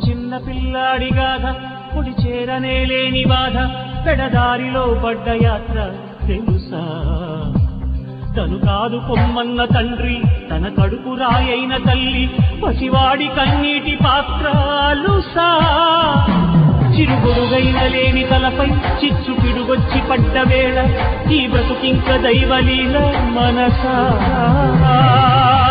చిన్న పిల్లాడి గాథ పొడి చేరనే లేని బాధ పెడదారిలో పడ్డ యాత్ర తెలుసా తను కాదు పొమ్మన్న తండ్రి తన కడుపు రాయైన తల్లి పసివాడి కన్నీటి పాత్రాలుసా చిరుగురుగైన లేని తలపై చిచ్చు పిడుగొచ్చి పడ్డ వేళ ఈ బ్రతుకింక దైవలీల మనసా